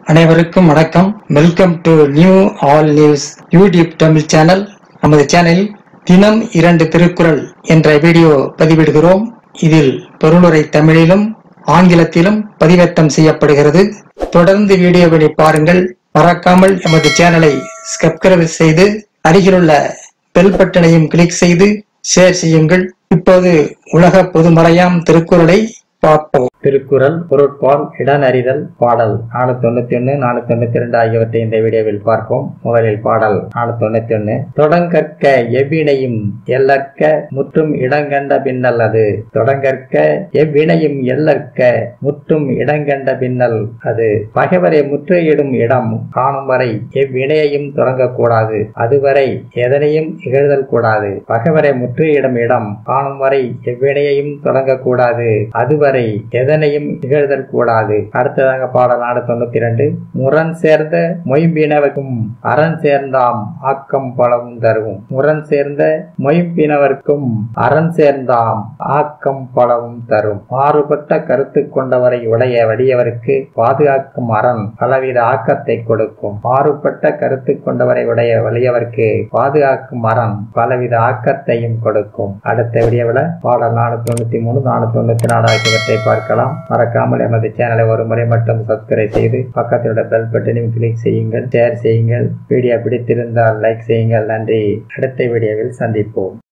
அனைவருக்கும் வணக்கம் welcome to new all news YouTube Tamil channel நமது சேனலில் தினம் இரண்டு திருக்குறள் என்ற வீடியோ பதிவிடுகிறோம் இதில் பொருளுரை தமிழிலும் ஆங்கிலத்திலும் பதிவேற்றம் செய்யப்படுகிறது தொடர்ந்து வீடியோவினை பாருங்கள் மறக்காமல் எமது சேனலை சப்ஸ்கிரைப் செய்து அருகிலுள்ள பெல் பட்டனையும் கிளிக் செய்து ஷேர் செய்யுங்கள் இப்போது உலக பொதுமறையாம் திருக்குறளை பார்ப்போம் திருக்குறள் பொருட்பால் இடனறிதல் பாடல் நானூத்தி தொண்ணூத்தி ஒன்னு நானூத்தி தொண்ணூத்தி ரெண்டு ஆகியவற்றை இந்த வீடியோவில் பார்ப்போம் முதலில் பாடல் நானூத்தி தொண்ணூத்தி ஒன்னு தொடங்கற்க எவ்வினையும் எல்லற்க முற்றும் இடங்கண்ட பின்னல் அது தொடங்கற்க எவ்வினையும் எல்லற்க முற்றும் இடங்கண்ட பின்னல் அது பகைவரை முற்றுகையிடும் இடம் காணும் வரை எவ்வினையையும் தொடங்கக்கூடாது அதுவரை எதனையும் இகழ்தல் கூடாது பகைவரை முற்றுகையிடும் இடம் காணும் வரை எவ்வினையையும் தொடங்கக்கூடாது அதுவரை எதனையும் இகழ்தல் கூடாது அடுத்ததாக பாடல் நாடு தொண்ணூத்தி ரெண்டு முரண் சேர்ந்த மொயம்பினவர்க்கும் அரண் சேர்ந்தாம் ஆக்கம் பலவும் தருவும் முரண் சேர்ந்த மொயம்பினவர்க்கும் அரண் சேர்ந்தாம் ஆக்கம் பலவும் தரும் மாறுபட்ட கருத்து கொண்டவரை உடைய வடியவருக்கு பாதுகாக்கும் அரண் பலவித ஆக்கத்தை கொடுக்கும் மாறுபட்ட கருத்து கொண்டவரை உடைய வலியவருக்கு பாதுகாக்கும் அரண் பலவித ஆக்கத்தையும் கொடுக்கும் அடுத்த வீடியோவில் பாடல் நானூத்தி தொண்ணூத்தி மூணு நானூத்தி தொண்ணூத்தி நாலு ஆகியவற்றை பார்க்கலாம் மறக்காமல் எமது சேனலை ஒரு முறை மட்டும் சப்ஸ்கிரைப் செய்து பக்கத்தில் உள்ள பெல் பட்டனையும் கிளிக் செய்யுங்கள் ஷேர் செய்யுங்கள் வீடியோ பிடித்திருந்தால் லைக் செய்யுங்கள் நன்றி அடுத்த வீடியோவில் சந்திப்போம்